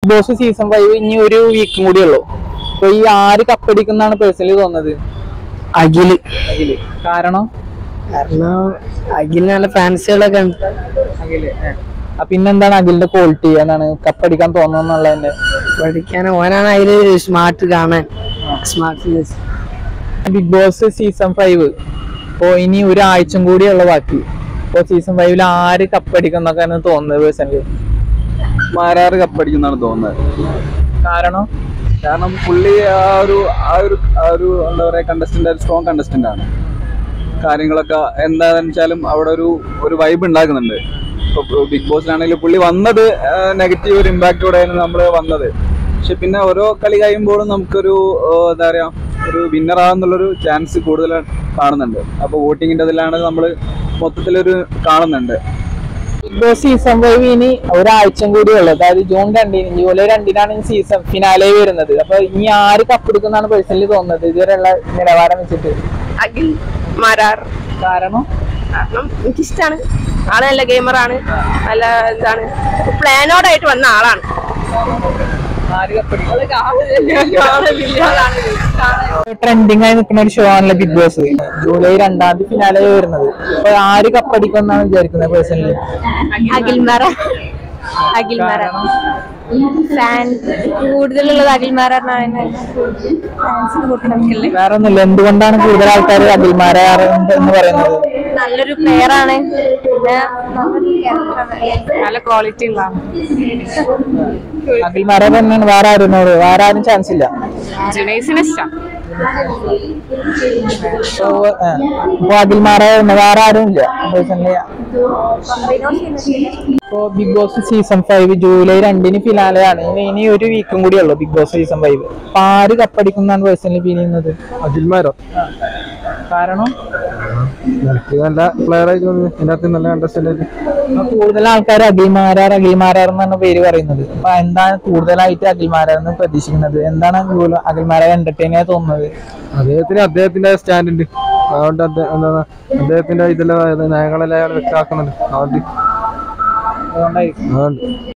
Boss season five ഇനി ഒരു വീക്കും കൂടി ഉള്ളൂ അപ്പൊ ഈ ആര് കപ്പടിക്കുന്നാണ് പേഴ്സണലി തോന്നുന്നത് അഖില് അഖില് കാരണം കാരണം അഖിലിന് നല്ല ഫാൻസുകളൊക്കെ ഉണ്ട് അഖില് ആ പിന്നെന്താണ് അഖിലിന്റെ ക്വാളിറ്റി എന്നാണ് കപ്പടിക്കാൻ തോന്നുന്നുള്ളതിന്റെ പഠിക്കാൻ ഓനാണ് അതില് സ്മാർട്ട് കാണാൻ smart Bigg Boss season five ഇപ്പോ ഇനി ഒരാഴ്ച കൂടിയുള്ള ബാക്കി ഇപ്പൊ സീസൺ ഫൈവിൽ ആര് കപ്പടിക്കുന്നൊക്കെയാണ് തോന്നുന്നത് പേഴ്സണലി മാരാറ് കപ്പടിക്കുന്നതാണ് തോന്നുന്നത് കാരണം കാരണം പുള്ളി ആ ഒരു ആ ഒരു ആ ഒരു എന്താ പറയാ കണ്ടസ്റ്റന്റ് ഒരു സ്ട്രോങ് കണ്ടസ്റ്റന്റ് ആണ് കാര്യങ്ങളൊക്കെ എന്താണെന്ന് വെച്ചാലും അവിടെ ഒരു ഒരു വൈബ് ഉണ്ടാക്കുന്നുണ്ട് ഇപ്പൊ ബിഗ് ബോസിലാണെങ്കിലും പുള്ളി വന്നത് നെഗറ്റീവ് ഒരു ഇമ്പാക്റ്റോടെയാണ് നമ്മൾ വന്നത് പക്ഷെ പിന്നെ ഓരോ കളി കഴിയുമ്പോഴും നമുക്കൊരു ആ, എന്താ പറയാ ഒരു വിന്നർ ആകുന്നുള്ളൊരു ചാൻസ് കൂടുതൽ കാണുന്നുണ്ട് അപ്പോൾ വോട്ടിങ്ങിന്റെ അതിലാണ് നമ്മൾ മൊത്തത്തിലൊരു കാണുന്നുണ്ട് ബിഗ് ബോസ് സീസൺ ഫൈവ് ഇനി ഒരാഴ്ച കൂടി ഉള്ളു അതായത് ജൂൺ രണ്ടിന് ജൂലൈ രണ്ടിനാണ് ഈ സീസൺ ഫിനാലെ വരുന്നത് അപ്പൊ ഇനി ആര് കപ്പെടുക്കുന്നാണ് പേഴ്സണലി തോന്നുന്നത് ഇതുവരെയുള്ള നിലവാരം വെച്ചിട്ട് അഖിൽ മാരാർ കാരണം കാരണം എനിക്കിഷ്ടാണ് ആള് നല്ല ഗെയിമറാണ് നല്ല എന്താണ് പ്ലാനോടായിട്ട് വന്ന ആളാണ് ആര് കപ്പെടുക്കും ആളാണ്. ട്രെൻഡിങ് ആയി നിൽക്കുന്ന ഒരു ഷോ ആണല്ലോ ബിഗ് ബോസ് ജൂലൈ രണ്ടാം തീയതി ഫിനാലെ വരുന്നത് അപ്പൊ ആര് കപ്പടിക്കുമെന്നാണ് വിചാരിക്കുന്നത് പേഴ്സണലി അഖിൽമാര അഖിൽമാര ഫാൻ കൂടുതലുള്ളത് അഖിൽമാരാണ് ഫാൻസിന് കൂട്ടണമല്ലേ വേറെ ഒന്നുമില്ല എന്തുകൊണ്ടാണ് കൂടുതൽ ആൾക്കാർ അഖിൽമാരെ എന്ന് പറയുന്നത് നല്ലൊരു പ്ലെയർ ആണ് പിന്നെ നല്ലൊരു character ആണ്. നല്ല ക്വാളിറ്റി ഉള്ള അഖിൽമാരെ തന്നെയാണ് വേറെ ആരും വേറെ ആരും ചാൻസ് ഇല്ല ജുനൈസിന് ഇഷ്ടം ഇപ്പൊ അഖിൽമാരെ വേറെ ആരും ഇല്ല പേഴ്സണലി ഇപ്പോ Bigg Boss season five July രണ്ടിന് ഫിനാലെയാണ് ഇനി ഇനി ഒരു വീക്കും കൂടി ഉള്ളു ബിഗ് ബോസ് സീസൺ ഫൈവ് അപ്പൊ ആര് കപ്പടിക്കുന്നതാണ് പേഴ്സണലി ഫീൽ ചെയ്യുന്നത് അഖിൽമാരോ കാരണം എനിക്ക് നല്ല പ്ലെയർ ആയി തോന്നുന്നു ഇതിനകത്ത് നല്ല കണ്ടസ്റ്റന്റ് ആയിട്ട് ഇപ്പൊ കൂടുതൽ ആൾക്കാർ അഖിൽമാരാർ അഖിൽമാരാർ എന്നാണ് പേര് പറയുന്നത് അപ്പൊ എന്താണ് കൂടുതലായിട്ട് അഖിൽമാരാർ എന്ന് പ്രതീക്ഷിക്കുന്നത് എന്താണ് കൂടുതൽ അഖിൽമാരാർ എന്റർടൈൻ ആയി തോന്നുന്നത് അദ്ദേഹത്തിന് അദ്ദേഹത്തിന്റെ സ്റ്റാൻഡ് ഉണ്ട് അതുകൊണ്ട് അദ്ദേഹം എന്താണ് അദ്ദേഹത്തിന്റെ ഇതെല്ലാം നയങ്ങളെല്ലാം അയാൾ വ്യക്തമാക്കുന്നുണ്ട് അതുകൊണ്ട് അതുകൊണ്ടായിരിക്കും അതുകൊണ്ട്